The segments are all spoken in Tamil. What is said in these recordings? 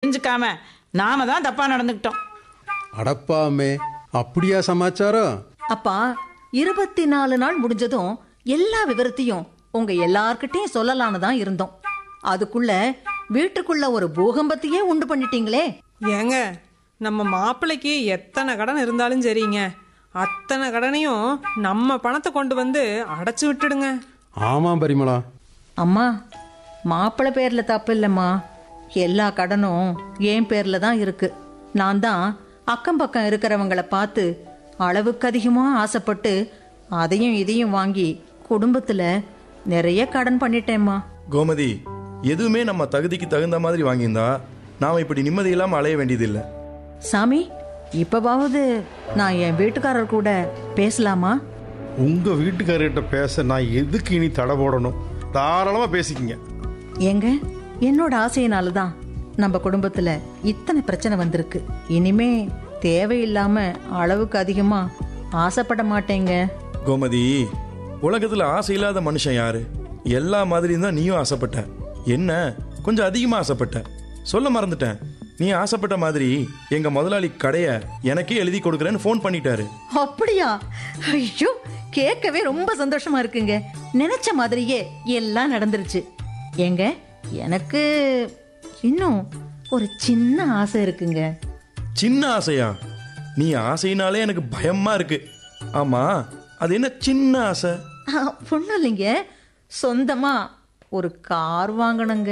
தெரிஞ்சுக்காம நாம தான் தப்பா நடந்துக்கிட்டோம் அடப்பாமே அப்படியா சமாச்சாரம் அப்பா இருபத்தி நாலு நாள் முடிஞ்சதும் எல்லா விவரத்தையும் உங்க எல்லார்கிட்டயும் சொல்லலான்னு தான் இருந்தோம் அதுக்குள்ள வீட்டுக்குள்ள ஒரு பூகம்பத்தையே உண்டு பண்ணிட்டீங்களே ஏங்க நம்ம மாப்பிள்ளைக்கு எத்தனை கடன் இருந்தாலும் சரிங்க அத்தனை கடனையும் நம்ம பணத்தை கொண்டு வந்து அடைச்சு விட்டுடுங்க ஆமாம் பரிமளா அம்மா மாப்பிள்ளை பேர்ல தப்பு இல்லம்மா எல்லா கடனும் என் பேர்ல தான் இருக்கு நான் தான் அக்கம் பக்கம் இருக்கிறவங்கள பார்த்து அளவுக்கு அதிகமா ஆசைப்பட்டு அதையும் இதையும் வாங்கி குடும்பத்துல நிறைய கடன் பண்ணிட்டேம்மா கோமதி எதுவுமே நம்ம தகுதிக்கு தகுந்த மாதிரி வாங்கியிருந்தா நாம இப்படி நிம்மதி இல்லாம அலைய வேண்டியதில்லை சாமி இப்பவாவது நான் என் வீட்டுக்காரர் கூட பேசலாமா உங்க வீட்டுக்காரர்கிட்ட பேச நான் எதுக்கு இனி தடை போடணும் தாராளமா பேசிக்கிங்க ஏங்க என்னோட ஆசையினால தான் நம்ம குடும்பத்துல இத்தனை பிரச்சனை வந்திருக்கு இனிமே தேவையில்லாம அளவுக்கு அதிகமா ஆசைப்பட மாட்டேங்க கோமதி உலகத்துல ஆசை இல்லாத மனுஷன் யாரு எல்லா மாதிரியும் தான் நீயும் ஆசைப்பட்ட என்ன கொஞ்சம் அதிகமா ஆசைப்பட்ட சொல்ல மறந்துட்டேன் நீ ஆசைப்பட்ட மாதிரி எங்க முதலாளி கடைய எனக்கே எழுதி கொடுக்குறேன்னு ஃபோன் பண்ணிட்டாரு அப்படியா ஐயோ கேட்கவே ரொம்ப சந்தோஷமா இருக்குங்க நினைச்ச மாதிரியே எல்லாம் நடந்துருச்சு ஏங்க எனக்கு இன்னும் ஒரு சின்ன ஆசை இருக்குங்க சின்ன ஆசையா நீ ஆசைனாலே எனக்கு பயமா இருக்கு ஆமா அது என்ன சின்ன ஆசை ஒன்றும் இல்லைங்க சொந்தமா ஒரு கார் வாங்கணுங்க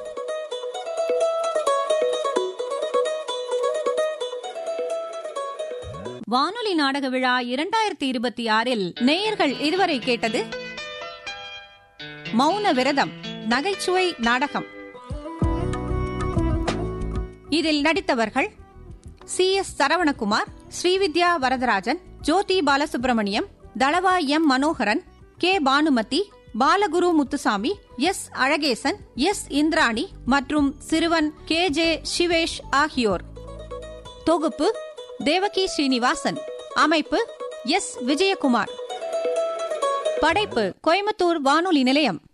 வானொலி நாடக விழா இரண்டாயிரத்தி இருபத்தி ஆறில் நேயர்கள் இதுவரை கேட்டது மௌன விரதம் நகைச்சுவை நாடகம் இதில் நடித்தவர்கள் C S Saravanakumar Srividya Varadarajan Jothi Balasubramaniam Thalava M Manoharan K Bhanumathi Balaguru Muthusamy S Alagesan S Indrani மற்றும் சிறுவன் கே ஜே சிவேஷ் ஆகியோர் தொகுப்பு தேவகி ஸ்ரீனிவாசன் அமைப்பு எஸ் விஜயகுமார் படைப்பு கோயம்புத்தூர் வானொலி நிலையம்